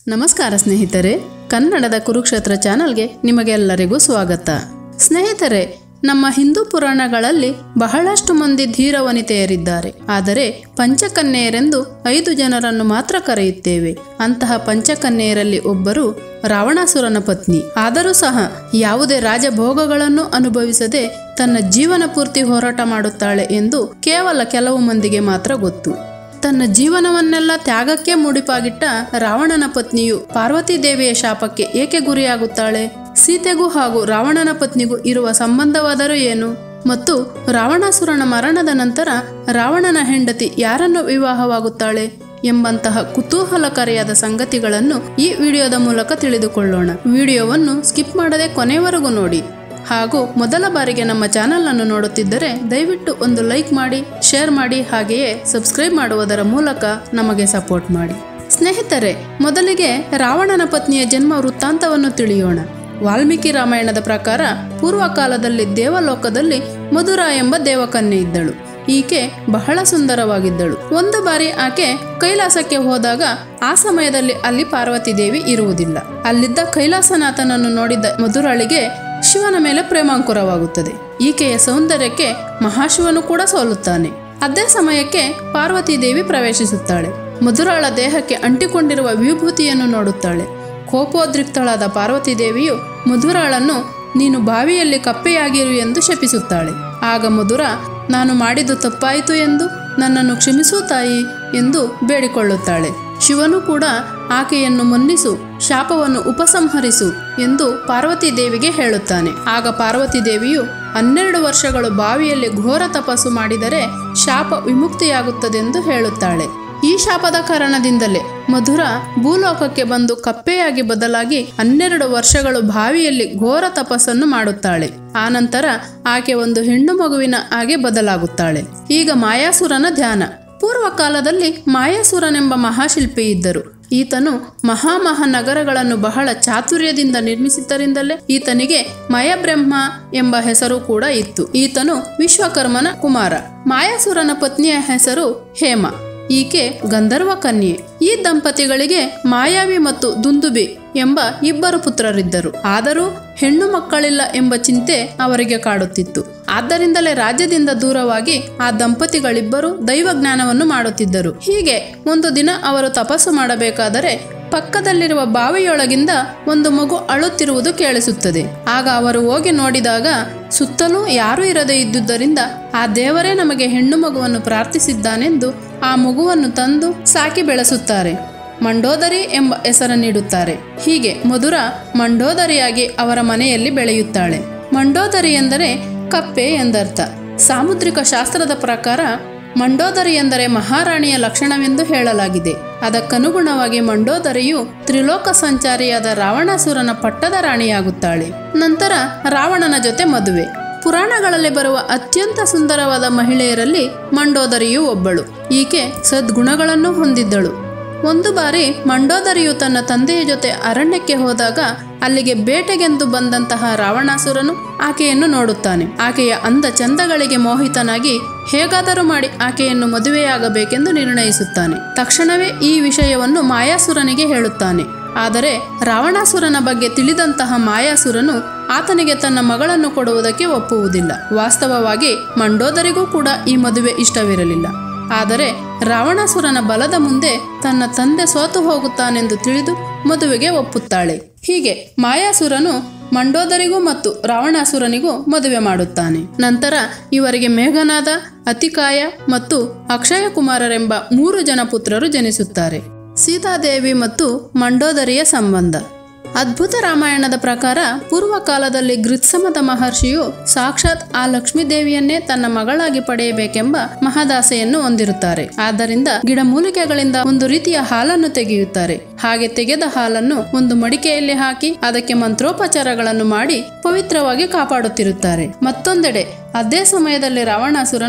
ನಮಸ್ಕಾರ ಸ್ನೇಹಿತರೆ ಕನ್ನಡದ ಕುರುಕ್ಷೇತ್ರ ಚಾನಲ್ಗೆ ನಿಮಗೆಲ್ಲರಿಗೂ ಸ್ವಾಗತ ಸ್ನೇಹಿತರೆ ನಮ್ಮ ಹಿಂದೂ ಪುರಾಣಗಳಲ್ಲಿ ಬಹಳಷ್ಟು ಮಂದಿ ಧೀರ ವನಿತೆಯರಿದ್ದಾರೆ ಆದರೆ ಪಂಚಕನ್ಯೆಯರೆಂದು ಐದು ಜನರನ್ನು ಮಾತ್ರ ಕರೆಯುತ್ತೇವೆ ಅಂತಹ ಪಂಚಕನ್ಯೆಯರಲ್ಲಿ ಒಬ್ಬರು ರಾವಣಾಸುರನ ಪತ್ನಿ ಆದರೂ ಸಹ ಯಾವುದೇ ರಾಜಭೋಗಗಳನ್ನು ಅನುಭವಿಸದೆ ತನ್ನ ಜೀವನ ಪೂರ್ತಿ ಹೋರಾಟ ಮಾಡುತ್ತಾಳೆ ಎಂದು ಕೇವಲ ಕೆಲವು ಮಂದಿಗೆ ಮಾತ್ರ ಗೊತ್ತು ತನ್ನ ಜೀವನವನ್ನೆಲ್ಲ ತ್ಯಾಗಕ್ಕೆ ಮುಡಿಪಾಗಿಟ್ಟ ರಾವಣನ ಪತ್ನಿಯು ಪಾರ್ವತಿ ದೇವಿಯ ಶಾಪಕ್ಕೆ ಏಕೆ ಗುರಿಯಾಗುತ್ತಾಳೆ ಸೀತೆಗೂ ಹಾಗೂ ರಾವಣನ ಪತ್ನಿಗೂ ಇರುವ ಸಂಬಂಧವಾದರೂ ಏನು ಮತ್ತು ರಾವಣಾಸುರನ ಮರಣದ ನಂತರ ರಾವಣನ ಹೆಂಡತಿ ಯಾರನ್ನು ವಿವಾಹವಾಗುತ್ತಾಳೆ ಎಂಬಂತಹ ಕುತೂಹಲಕಾರಿಯಾದ ಸಂಗತಿಗಳನ್ನು ಈ ವಿಡಿಯೋದ ಮೂಲಕ ತಿಳಿದುಕೊಳ್ಳೋಣ ವಿಡಿಯೋವನ್ನು ಸ್ಕಿಪ್ ಮಾಡದೆ ಕೊನೆಯವರೆಗೂ ನೋಡಿ ಹಾಗೂ ಮೊದಲ ಬಾರಿಗೆ ನಮ್ಮ ಚಾನೆಲ್ ಅನ್ನು ನೋಡುತ್ತಿದ್ದರೆ ದಯವಿಟ್ಟು ಒಂದು ಲೈಕ್ ಮಾಡಿ ಶೇರ್ ಮಾಡಿ ಹಾಗೆಯೇ ಸಬ್ಸ್ಕ್ರೈಬ್ ಮಾಡುವುದರ ಮೂಲಕ ನಮಗೆ ಸಪೋರ್ಟ್ ಮಾಡಿ ಸ್ನೇಹಿತರೆ ಮೊದಲಿಗೆ ರಾವಣನ ಪತ್ನಿಯ ಜನ್ಮ ವೃತ್ತಾಂತವನ್ನು ತಿಳಿಯೋಣ ವಾಲ್ಮೀಕಿ ರಾಮಾಯಣದ ಪ್ರಕಾರ ಪೂರ್ವಕಾಲದಲ್ಲಿ ದೇವಲೋಕದಲ್ಲಿ ಮಧುರ ಎಂಬ ದೇವಕನ್ಯೆ ಇದ್ದಳು ಈಕೆ ಬಹಳ ಸುಂದರವಾಗಿದ್ದಳು ಒಂದು ಬಾರಿ ಆಕೆ ಕೈಲಾಸಕ್ಕೆ ಹೋದಾಗ ಆ ಸಮಯದಲ್ಲಿ ಅಲ್ಲಿ ಪಾರ್ವತಿ ದೇವಿ ಇರುವುದಿಲ್ಲ ಅಲ್ಲಿದ್ದ ಕೈಲಾಸನಾಥನನ್ನು ನೋಡಿದ ಮಧುರಾಳಿಗೆ ಶಿವನ ಮೇಲೆ ಪ್ರೇಮಾಂಕುರವಾಗುತ್ತದೆ ಈಕೆಯ ಸೌಂದರ್ಯಕ್ಕೆ ಮಹಾಶಿವನು ಕೂಡ ಸೋಲುತ್ತಾನೆ ಅದೇ ಸಮಯಕ್ಕೆ ಪಾರ್ವತಿ ದೇವಿ ಪ್ರವೇಶಿಸುತ್ತಾಳೆ ಮಧುರಾಳ ದೇಹಕ್ಕೆ ಅಂಟಿಕೊಂಡಿರುವ ವಿಭೂತಿಯನ್ನು ನೋಡುತ್ತಾಳೆ ಕೋಪೋದ್ರಿಕ್ತಳಾದ ಪಾರ್ವತಿ ದೇವಿಯು ಮಧುರಾಳನ್ನು ನೀನು ಬಾವಿಯಲ್ಲಿ ಕಪ್ಪೆಯಾಗಿರು ಎಂದು ಶಪಿಸುತ್ತಾಳೆ ಆಗ ಮಧುರ ನಾನು ಮಾಡಿದ್ದು ತಪ್ಪಾಯಿತು ಎಂದು ನನ್ನನ್ನು ಕ್ಷಮಿಸು ತಾಯಿ ಎಂದು ಬೇಡಿಕೊಳ್ಳುತ್ತಾಳೆ ಶಿವನು ಕೂಡ ಆಕೆಯನ್ನು ಮನ್ನಿಸು ಶಾಪವನ್ನು ಉಪಸಂಹರಿಸು ಎಂದು ಪಾರ್ವತಿ ದೇವಿಗೆ ಹೇಳುತ್ತಾನೆ ಆಗ ಪಾರ್ವತಿ ದೇವಿಯು ಹನ್ನೆರಡು ವರ್ಷಗಳು ಬಾವಿಯಲ್ಲಿ ಘೋರ ತಪಸ್ಸು ಮಾಡಿದರೆ ಶಾಪ ವಿಮುಕ್ತಿಯಾಗುತ್ತದೆಂದು ಹೇಳುತ್ತಾಳೆ ಈ ಶಾಪದ ಕಾರಣದಿಂದಲೇ ಮಧುರ ಭೂಲೋಕಕ್ಕೆ ಬಂದು ಕಪ್ಪೆಯಾಗಿ ಬದಲಾಗಿ ಹನ್ನೆರಡು ವರ್ಷಗಳು ಬಾವಿಯಲ್ಲಿ ಘೋರ ತಪಸ್ಸನ್ನು ಮಾಡುತ್ತಾಳೆ ಆನಂತರ ಆಕೆ ಒಂದು ಹೆಣ್ಣು ಮಗುವಿನ ಹಾಗೆ ಬದಲಾಗುತ್ತಾಳೆ ಈಗ ಮಾಯಾಸುರನ ಧ್ಯಾನ ಪೂರ್ವ ಕಾಲದಲ್ಲಿ ಮಾಯಾಸುರನೆಂಬ ಮಹಾಶಿಲ್ಪಿ ಇದ್ದರು ಈತನು ಮಹಾಮಹಾ ನಗರಗಳನ್ನು ಬಹಳ ಚಾತುರ್ಯದಿಂದ ನಿರ್ಮಿಸಿದ್ದರಿಂದಲೇ ಈತನಿಗೆ ಮಯಬ್ರಹ್ಮ ಎಂಬ ಹೆಸರು ಕೂಡ ಇತ್ತು ಈತನು ವಿಶ್ವಕರ್ಮನ ಕುಮಾರ ಮಾಯಾಸುರನ ಪತ್ನಿಯ ಹೆಸರು ಹೇಮ ಈಕೆ ಗಂಧರ್ವ ಕನ್ಯೆ ಈ ದಂಪತಿಗಳಿಗೆ ಮಾಯಾವಿ ಮತ್ತು ದುಂದುಬಿ ಎಂಬ ಇಬ್ಬರು ಪುತ್ರರಿದ್ದರು ಆದರೂ ಹೆಣ್ಣು ಮಕ್ಕಳಿಲ್ಲ ಎಂಬ ಚಿಂತೆ ಅವರಿಗೆ ಕಾಡುತ್ತಿತ್ತು ಆದ್ದರಿಂದಲೇ ರಾಜ್ಯದಿಂದ ದೂರವಾಗಿ ಆ ದಂಪತಿಗಳಿಬ್ಬರು ದೈವ ಜ್ಞಾನವನ್ನು ಮಾಡುತ್ತಿದ್ದರು ಹೀಗೆ ಒಂದು ದಿನ ಅವರು ತಪಸ್ಸು ಮಾಡಬೇಕಾದರೆ ಪಕ್ಕದಲ್ಲಿರುವ ಬಾವಿಯೊಳಗಿಂದ ಒಂದು ಮಗು ಅಳುತ್ತಿರುವುದು ಕೇಳಿಸುತ್ತದೆ ಆಗ ಅವರು ಹೋಗಿ ನೋಡಿದಾಗ ಸುತ್ತಲೂ ಯಾರೂ ಇರದೇ ಇದ್ದುದರಿಂದ ಆ ದೇವರೇ ನಮಗೆ ಹೆಣ್ಣು ಮಗುವನ್ನು ಪ್ರಾರ್ಥಿಸಿದ್ದಾನೆಂದು ಆ ಮಗುವನ್ನು ತಂದು ಸಾಕಿ ಬೆಳೆಸುತ್ತಾರೆ ಮಂಡೋದರಿ ಎಂಬ ಹೆಸರನ್ನಿಡುತ್ತಾರೆ ಹೀಗೆ ಮಧುರ ಮಂಡೋದರಿಯಾಗಿ ಅವರ ಮನೆಯಲ್ಲಿ ಬೆಳೆಯುತ್ತಾಳೆ ಮಂಡೋದರಿ ಎಂದರೆ ಕಪ್ಪೆ ಎಂದರ್ಥ ಸಾಮುದ್ರಿಕ ಶಾಸ್ತ್ರದ ಪ್ರಕಾರ ಮಂಡೋದರಿ ಎಂದರೆ ಮಹಾರಾಣಿಯ ಲಕ್ಷಣವೆಂದು ಹೇಳಲಾಗಿದೆ ಅದಕ್ಕನುಗುಣವಾಗಿ ಮಂಡೋದರಿಯು ತ್ರಿಲೋಕ ಸಂಚಾರಿಯಾದ ರಾವಣಾಸುರನ ಪಟ್ಟದ ರಾಣಿಯಾಗುತ್ತಾಳೆ ನಂತರ ರಾವಣನ ಜೊತೆ ಮದುವೆ ಪುರಾಣಗಳಲ್ಲಿ ಬರುವ ಅತ್ಯಂತ ಸುಂದರವಾದ ಮಹಿಳೆಯರಲ್ಲಿ ಮಂಡೋದರಿಯು ಒಬ್ಬಳು ಈಕೆ ಸದ್ಗುಣಗಳನ್ನು ಹೊಂದಿದ್ದಳು ಒಂದು ಬಾರಿ ಮಂಡೋದರಿಯು ತನ್ನ ತಂದೆಯ ಜೊತೆ ಅರಣ್ಯಕ್ಕೆ ಹೋದಾಗ ಅಲ್ಲಿಗೆ ಬೇಟೆಗೆಂದು ಬಂದಂತಹ ರಾವಣಾಸುರನು ಆಕೆಯನ್ನು ನೋಡುತ್ತಾನೆ ಆಕೆಯ ಅಂದ ಚಂದಗಳಿಗೆ ಮೋಹಿತನಾಗಿ ಹೇಗಾದರೂ ಮಾಡಿ ಆಕೆಯನ್ನು ಮದುವೆಯಾಗಬೇಕೆಂದು ನಿರ್ಣಯಿಸುತ್ತಾನೆ ತಕ್ಷಣವೇ ಈ ವಿಷಯವನ್ನು ಮಾಯಾಸುರನಿಗೆ ಹೇಳುತ್ತಾನೆ ಆದರೆ ರಾವಣಾಸುರನ ಬಗ್ಗೆ ತಿಳಿದಂತಹ ಮಾಯಾಸುರನು ಆತನಿಗೆ ತನ್ನ ಮಗಳನ್ನು ಕೊಡುವುದಕ್ಕೆ ಒಪ್ಪುವುದಿಲ್ಲ ವಾಸ್ತವವಾಗಿ ಮಂಡೋದರಿಗೂ ಕೂಡ ಈ ಮದುವೆ ಇಷ್ಟವಿರಲಿಲ್ಲ ಆದರೆ ರಾವಣಾಸುರನ ಬಲದ ಮುಂದೆ ತನ್ನ ತಂದೆ ಸೋತು ಹೋಗುತ್ತಾನೆಂದು ತಿಳಿದು ಮದುವೆಗೆ ಒಪ್ಪುತ್ತಾಳೆ ಹೀಗೆ ಮಾಯಾಸುರನು ಮಂಡೋದರಿಗೂ ಮತ್ತು ರಾವಣಾಸುರನಿಗೂ ಮದುವೆ ಮಾಡುತ್ತಾನೆ ನಂತರ ಇವರಿಗೆ ಮೇಘನಾದ ಅತಿಕಾಯ ಮತ್ತು ಅಕ್ಷಯ ಕುಮಾರರೆಂಬ ಮೂರು ಜನ ಪುತ್ರರು ಜನಿಸುತ್ತಾರೆ ಸೀತಾದೇವಿ ಮತ್ತು ಮಂಡೋದರಿಯ ಸಂಬಂಧ ಅದ್ಭುತ ರಾಮಾಯಣದ ಪ್ರಕಾರ ಪೂರ್ವ ಕಾಲದಲ್ಲಿ ಗೃತ್ಸಮದ ಮಹರ್ಷಿಯು ಸಾಕ್ಷಾತ್ ಆ ಲಕ್ಷ್ಮೀ ದೇವಿಯನ್ನೇ ತನ್ನ ಮಗಳಾಗಿ ಪಡೆಯಬೇಕೆಂಬ ಮಹದಾಸೆಯನ್ನು ಹೊಂದಿರುತ್ತಾರೆ ಆದ್ದರಿಂದ ಗಿಡಮೂಲಿಕೆಗಳಿಂದ ಒಂದು ರೀತಿಯ ಹಾಲನ್ನು ತೆಗೆಯುತ್ತಾರೆ ಹಾಗೆ ತೆಗೆದ ಹಾಲನ್ನು ಒಂದು ಮಡಿಕೆಯಲ್ಲಿ ಹಾಕಿ ಅದಕ್ಕೆ ಮಂತ್ರೋಪಚಾರಗಳನ್ನು ಮಾಡಿ ಪವಿತ್ರವಾಗಿ ಕಾಪಾಡುತ್ತಿರುತ್ತಾರೆ ಮತ್ತೊಂದೆಡೆ ಅದೇ ಸಮಯದಲ್ಲಿ ರಾವಣಾಸುರನು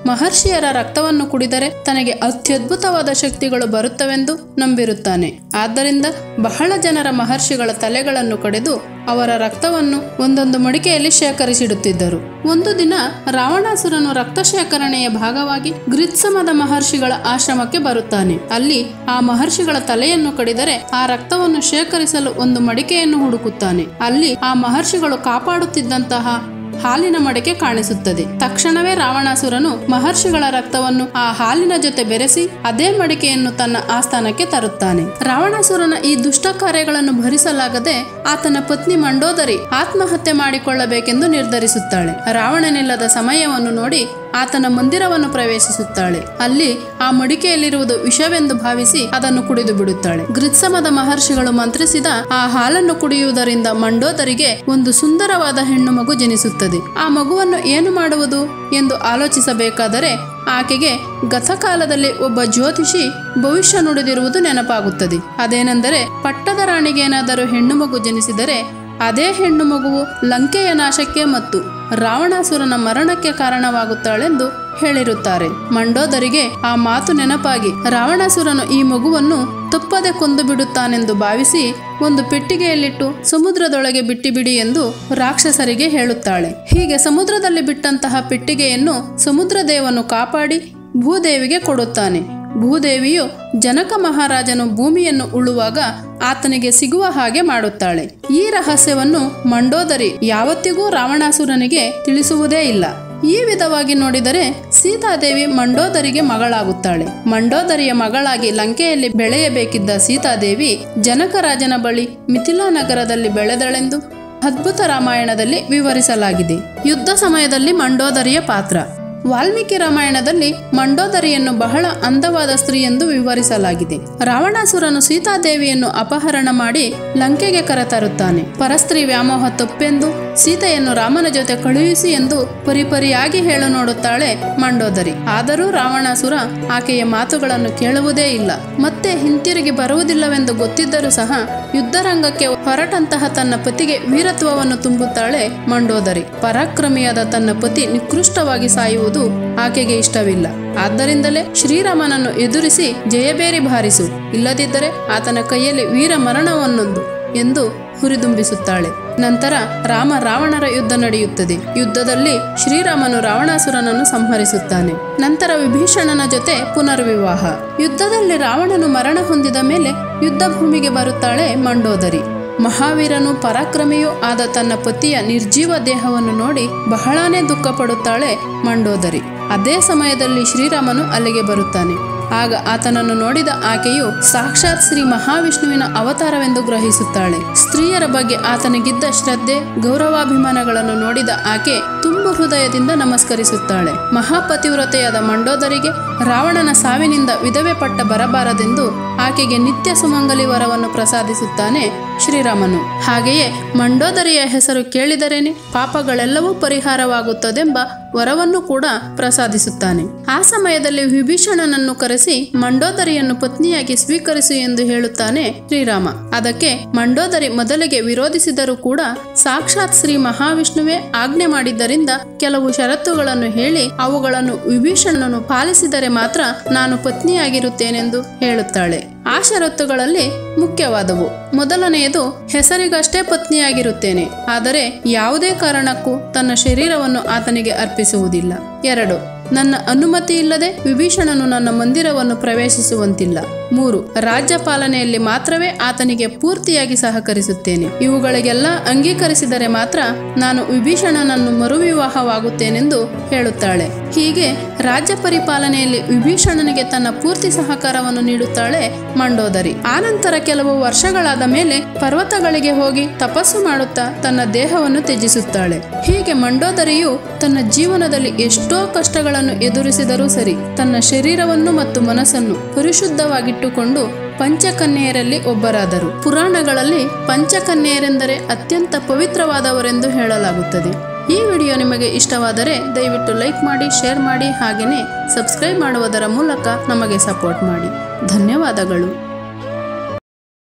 ಮಹರ್ಷಿಯರ ರಕ್ತವನ್ನು ಕುಡಿದರೆ ತನಗೆ ಅತ್ಯದ್ಭುತವಾದ ಶಕ್ತಿಗಳು ಬರುತ್ತವೆಂದು ನಂಬಿರುತ್ತಾನೆ ಆದ್ದರಿಂದ ಬಹಳ ಜನರ ಮಹರ್ಷಿಗಳ ತಲೆಗಳನ್ನು ಕಡೆದು ಅವರ ರಕ್ತವನ್ನು ಒಂದೊಂದು ಮಡಿಕೆಯಲ್ಲಿ ಶೇಖರಿಸಿಡುತ್ತಿದ್ದರು ಒಂದು ದಿನ ರಾವಣಾಸುರನು ರಕ್ತ ಶೇಖರಣೆಯ ಭಾಗವಾಗಿ ಗ್ರಿತ್ಸಮದ ಮಹರ್ಷಿಗಳ ಆಶ್ರಮಕ್ಕೆ ಬರುತ್ತಾನೆ ಅಲ್ಲಿ ಆ ಮಹರ್ಷಿಗಳ ತಲೆಯನ್ನು ಕಡಿದರೆ ಆ ರಕ್ತವನ್ನು ಶೇಖರಿಸಲು ಒಂದು ಮಡಿಕೆಯನ್ನು ಹುಡುಕುತ್ತಾನೆ ಅಲ್ಲಿ ಆ ಮಹರ್ಷಿಗಳು ಕಾಪಾಡುತ್ತಿದ್ದಂತಹ ಹಾಲಿನ ಮಡಿಕೆ ಕಾಣಿಸುತ್ತದೆ ತಕ್ಷಣವೇ ರಾವಣಾಸುರನು ಮಹರ್ಷಿಗಳ ರಕ್ತವನ್ನು ಆ ಹಾಲಿನ ಜೊತೆ ಬೆರೆಸಿ ಅದೇ ಮಡಿಕೆಯನ್ನು ತನ್ನ ಆಸ್ಥಾನಕ್ಕೆ ತರುತ್ತಾನೆ ರಾವಣಾಸುರನ ಈ ದುಷ್ಟ ಕಾರ್ಯಗಳನ್ನು ಭರಿಸಲಾಗದೆ ಆತನ ಪತ್ನಿ ಮಂಡೋದರಿ ಆತ್ಮಹತ್ಯೆ ಮಾಡಿಕೊಳ್ಳಬೇಕೆಂದು ನಿರ್ಧರಿಸುತ್ತಾಳೆ ರಾವಣನಿಲ್ಲದ ಸಮಯವನ್ನು ನೋಡಿ ಆತನ ಮಂದಿರವನ್ನು ಪ್ರವೇಶಿಸುತ್ತಾಳೆ ಅಲ್ಲಿ ಆ ಮಡಿಕೆಯಲ್ಲಿರುವುದು ವಿಷವೆಂದು ಭಾವಿಸಿ ಅದನ್ನು ಕುಡಿದು ಬಿಡುತ್ತಾಳೆ ಗೃತ್ಸಮದ ಮಹರ್ಷಿಗಳು ಮಂತ್ರಿಸಿದ ಆ ಹಾಲನ್ನು ಕುಡಿಯುವುದರಿಂದ ಮಂಡೋದರಿಗೆ ಒಂದು ಸುಂದರವಾದ ಹೆಣ್ಣು ಮಗು ಜನಿಸುತ್ತದೆ ಆ ಮಗುವನ್ನು ಏನು ಮಾಡುವುದು ಎಂದು ಆಲೋಚಿಸಬೇಕಾದರೆ ಆಕೆಗೆ ಗತಕಾಲದಲ್ಲಿ ಒಬ್ಬ ಜ್ಯೋತಿಷಿ ಭವಿಷ್ಯ ನುಡಿದಿರುವುದು ನೆನಪಾಗುತ್ತದೆ ಅದೇನೆಂದರೆ ಪಟ್ಟದ ರಾಣಿಗೇನಾದರೂ ಹೆಣ್ಣು ಮಗು ಜನಿಸಿದರೆ ಅದೇ ಹೆಣ್ಣು ಮಗುವು ಲಂಕೆಯ ನಾಶಕ್ಕೆ ಮತ್ತು ರಾವಣಾಸುರನ ಮರಣಕ್ಕೆ ಕಾರಣವಾಗುತ್ತಾಳೆಂದು ಹೇಳಿರುತ್ತಾರೆ ಮಂಡೋದರಿಗೆ ಆ ಮಾತು ನೆನಪಾಗಿ ರಾವಣಾಸುರನು ಈ ಮಗುವನ್ನು ತಪ್ಪದೆ ಕೊಂದು ಬಿಡುತ್ತಾನೆಂದು ಭಾವಿಸಿ ಒಂದು ಪೆಟ್ಟಿಗೆಯಲ್ಲಿಟ್ಟು ಸಮುದ್ರದೊಳಗೆ ಬಿಟ್ಟಿಬಿಡಿ ಎಂದು ರಾಕ್ಷಸರಿಗೆ ಹೇಳುತ್ತಾಳೆ ಹೀಗೆ ಸಮುದ್ರದಲ್ಲಿ ಬಿಟ್ಟಂತಹ ಪೆಟ್ಟಿಗೆಯನ್ನು ಸಮುದ್ರ ದೇವನು ಕಾಪಾಡಿ ಭೂದೇವಿಗೆ ಕೊಡುತ್ತಾನೆ ಭೂದೇವಿಯು ಜನಕ ಮಹಾರಾಜನು ಭೂಮಿಯನ್ನು ಉಳುವಾಗ ಆತನಿಗೆ ಸಿಗುವ ಹಾಗೆ ಮಾಡುತ್ತಾಳೆ ಈ ರಹಸ್ಯವನ್ನು ಮಂಡೋದರಿ ಯಾವತ್ತಿಗೂ ರಾವಣಾಸುರನಿಗೆ ತಿಳಿಸುವುದೇ ಇಲ್ಲ ಈ ವಿಧವಾಗಿ ನೋಡಿದರೆ ಸೀತಾದೇವಿ ಮಂಡೋದರಿಗೆ ಮಗಳಾಗುತ್ತಾಳೆ ಮಂಡೋದರಿಯ ಮಗಳಾಗಿ ಲಂಕೆಯಲ್ಲಿ ಬೆಳೆಯಬೇಕಿದ್ದ ಸೀತಾದೇವಿ ಜನಕರಾಜನ ಬಳಿ ಮಿಥಿಲಾ ನಗರದಲ್ಲಿ ಬೆಳೆದಳೆಂದು ಅದ್ಭುತ ರಾಮಾಯಣದಲ್ಲಿ ವಿವರಿಸಲಾಗಿದೆ ಯುದ್ಧ ಸಮಯದಲ್ಲಿ ಮಂಡೋದರಿಯ ಪಾತ್ರ ವಾಲ್ಮೀಕಿ ರಾಮಾಯಣದಲ್ಲಿ ಮಂಡೋದರಿಯನ್ನು ಬಹಳ ಅಂದವಾದ ಸ್ತ್ರೀ ಎಂದು ವಿವರಿಸಲಾಗಿದೆ ರಾವಣಾಸುರನು ಸೀತಾದೇವಿಯನ್ನು ಅಪಹರಣ ಮಾಡಿ ಲಂಕೆಗೆ ಕರೆತರುತ್ತಾನೆ ಪರಸ್ತ್ರೀ ವ್ಯಾಮೋಹ ತಪ್ಪೆಂದು ಸೀತೆಯನ್ನು ರಾಮನ ಜೊತೆ ಕಳುಹಿಸಿ ಎಂದು ಪರಿಪರಿಯಾಗಿ ಹೇಳು ನೋಡುತ್ತಾಳೆ ಮಂಡೋದರಿ ಆದರೂ ರಾವಣಾಸುರ ಆಕೆಯ ಮಾತುಗಳನ್ನು ಕೇಳುವುದೇ ಇಲ್ಲ ಮತ್ತೆ ಹಿಂತಿರುಗಿ ಬರುವುದಿಲ್ಲವೆಂದು ಗೊತ್ತಿದ್ದರೂ ಸಹ ಯುದ್ಧರಂಗಕ್ಕೆ ಹೊರಟಂತಹ ತನ್ನ ಪತಿಗೆ ವೀರತ್ವವನ್ನು ತುಂಬುತ್ತಾಳೆ ಮಂಡೋದರಿ ಪರಾಕ್ರಮಿಯಾದ ತನ್ನ ಪತಿ ನಿಕೃಷ್ಟವಾಗಿ ಸಾಯುವುದು ಆಕೆಗೆ ಇಷ್ಟವಿಲ್ಲ ಆದ್ದರಿಂದಲೇ ಶ್ರೀರಾಮನನ್ನು ಎದುರಿಸಿ ಜಯಬೇರಿ ಬಾರಿಸು ಇಲ್ಲದಿದ್ದರೆ ಆತನ ಕೈಯಲ್ಲಿ ವೀರ ಮರಣವನ್ನೊಂದು ಎಂದು ಹುರಿದುಂಬಿಸುತ್ತಾಳೆ ನಂತರ ರಾಮ ರಾವಣರ ಯುದ್ಧ ನಡೆಯುತ್ತದೆ ಯುದ್ಧದಲ್ಲಿ ಶ್ರೀರಾಮನು ರಾವಣಾಸುರನನ್ನು ಸಂಹರಿಸುತ್ತಾನೆ ನಂತರ ವಿಭೀಷಣನ ಜೊತೆ ಪುನರ್ವಿವಾಹ ಯುದ್ಧದಲ್ಲಿ ರಾವಣನು ಮರಣ ಹೊಂದಿದ ಮೇಲೆ ಯುದ್ಧ ಭೂಮಿಗೆ ಬರುತ್ತಾಳೆ ಮಂಡೋದರಿ ಮಹಾವೀರನು ಪರಾಕ್ರಮಿಯೂ ಆದ ತನ್ನ ಪತಿಯ ನಿರ್ಜೀವ ದೇಹವನ್ನು ನೋಡಿ ಬಹಳಾನೇ ದುಃಖ ಪಡುತ್ತಾಳೆ ಮಂಡೋದರಿ ಅದೇ ಸಮಯದಲ್ಲಿ ಶ್ರೀರಾಮನು ಅಲ್ಲಿಗೆ ಬರುತ್ತಾನೆ ಆಗ ಆತನನ್ನು ನೋಡಿದ ಆಕೆಯು ಸಾಕ್ಷಾತ್ ಶ್ರೀ ಮಹಾವಿಷ್ಣುವಿನ ಅವತಾರವೆಂದು ಗ್ರಹಿಸುತ್ತಾಳೆ ಸ್ತ್ರೀಯರ ಬಗ್ಗೆ ಆತನಿಗಿದ್ದ ಶ್ರದ್ಧೆ ಗೌರವಾಭಿಮಾನಗಳನ್ನು ನೋಡಿದ ಆಕೆ ತುಂಬು ಹೃದಯದಿಂದ ನಮಸ್ಕರಿಸುತ್ತಾಳೆ ಮಹಾಪತಿವ್ರತೆಯಾದ ಮಂಡೋದರಿಗೆ ರಾವಣನ ಸಾವಿನಿಂದ ವಿಧವೆ ಪಟ್ಟ ಬರಬಾರದೆಂದು ಆಕೆಗೆ ನಿತ್ಯ ಸುಮಂಗಲಿ ವರವನ್ನು ಪ್ರಸಾದಿಸುತ್ತಾನೆ ಶ್ರೀರಾಮನು ಹಾಗೆಯೇ ಮಂಡೋದರಿಯ ಹೆಸರು ಕೇಳಿದರೇನೆ ಪಾಪಗಳೆಲ್ಲವೂ ಪರಿಹಾರವಾಗುತ್ತದೆಂಬ ವರವನ್ನು ಕೂಡ ಪ್ರಸಾದಿಸುತ್ತಾನೆ ಆ ಸಮಯದಲ್ಲಿ ವಿಭೀಷಣನನ್ನು ಕರೆಸಿ ಮಂಡೋದರಿಯನ್ನು ಪತ್ನಿಯಾಗಿ ಸ್ವೀಕರಿಸು ಎಂದು ಹೇಳುತ್ತಾನೆ ಶ್ರೀರಾಮ ಅದಕ್ಕೆ ಮಂಡೋದರಿ ಮೊದಲಿಗೆ ವಿರೋಧಿಸಿದರೂ ಕೂಡ ಸಾಕ್ಷಾತ್ ಶ್ರೀ ಮಹಾವಿಷ್ಣುವೇ ಆಜ್ಞೆ ಮಾಡಿದ್ದರಿಂದ ಕೆಲವು ಷರತ್ತುಗಳನ್ನು ಹೇಳಿ ಅವುಗಳನ್ನು ವಿಭೀಷಣನು ಪಾಲಿಸಿದರೆ ಮಾತ್ರ ನಾನು ಪತ್ನಿಯಾಗಿರುತ್ತೇನೆಂದು ಹೇಳುತ್ತಾಳೆ ಆ ಷರತ್ತುಗಳಲ್ಲಿ ಮುಖ್ಯವಾದವು ಮೊದಲನೆಯದು ಹೆಸರಿಗಷ್ಟೇ ಪತ್ನಿಯಾಗಿರುತ್ತೇನೆ ಆದರೆ ಯಾವುದೇ ಕಾರಣಕ್ಕೂ ತನ್ನ ಶರೀರವನ್ನು ಆತನಿಗೆ ಅರ್ಪಿಸುವುದಿಲ್ಲ ಎರಡು ನನ್ನ ಅನುಮತಿ ಇಲ್ಲದೆ ವಿಭೀಷಣನು ನನ್ನ ಮಂದಿರವನ್ನು ಪ್ರವೇಶಿಸುವಂತಿಲ್ಲ ಮೂರು ರಾಜ್ಯ ಪಾಲನೆಯಲ್ಲಿ ಮಾತ್ರವೇ ಆತನಿಗೆ ಪೂರ್ತಿಯಾಗಿ ಸಹಕರಿಸುತ್ತೇನೆ ಇವುಗಳಿಗೆಲ್ಲ ಅಂಗೀಕರಿಸಿದರೆ ಮಾತ್ರ ನಾನು ವಿಭೀಷಣನನ್ನು ಮರುವಿವಾಹವಾಗುತ್ತೇನೆಂದು ಹೇಳುತ್ತಾಳೆ ಹೀಗೆ ರಾಜ್ಯ ಪರಿಪಾಲನೆಯಲ್ಲಿ ವಿಭೀಷಣನಿಗೆ ತನ್ನ ಪೂರ್ತಿ ಸಹಕಾರವನ್ನು ನೀಡುತ್ತಾಳೆ ಮಂಡೋದರಿ ಆನಂತರ ಕೆಲವು ವರ್ಷಗಳಾದ ಮೇಲೆ ಪರ್ವತಗಳಿಗೆ ಹೋಗಿ ತಪಸ್ಸು ಮಾಡುತ್ತಾ ತನ್ನ ದೇಹವನ್ನು ತ್ಯಜಿಸುತ್ತಾಳೆ ಹೀಗೆ ಮಂಡೋದರಿಯು ತನ್ನ ಜೀವನದಲ್ಲಿ ಎಷ್ಟೋ ಕಷ್ಟಗಳನ್ನು ಎದುರಿಸಿದರೂ ಸರಿ ತನ್ನ ಶರೀರವನ್ನು ಮತ್ತು ಮನಸ್ಸನ್ನು ಪರಿಶುದ್ಧವಾಗಿಟ್ಟುಕೊಂಡು ಪಂಚಕನ್ಯೆಯರಲ್ಲಿ ಒಬ್ಬರಾದರು ಪುರಾಣಗಳಲ್ಲಿ ಪಂಚಕನ್ಯೆಯರೆಂದರೆ ಅತ್ಯಂತ ಪವಿತ್ರವಾದವರೆಂದು ಹೇಳಲಾಗುತ್ತದೆ ಈ ವಿಡಿಯೋ ನಿಮಗೆ ಇಷ್ಟವಾದರೆ ದಯವಿಟ್ಟು ಲೈಕ್ ಮಾಡಿ ಶೇರ್ ಮಾಡಿ ಹಾಗೆಯೇ ಸಬ್ಸ್ಕ್ರೈಬ್ ಮಾಡುವುದರ ಮೂಲಕ ನಮಗೆ ಸಪೋರ್ಟ್ ಮಾಡಿ ಧನ್ಯವಾದಗಳು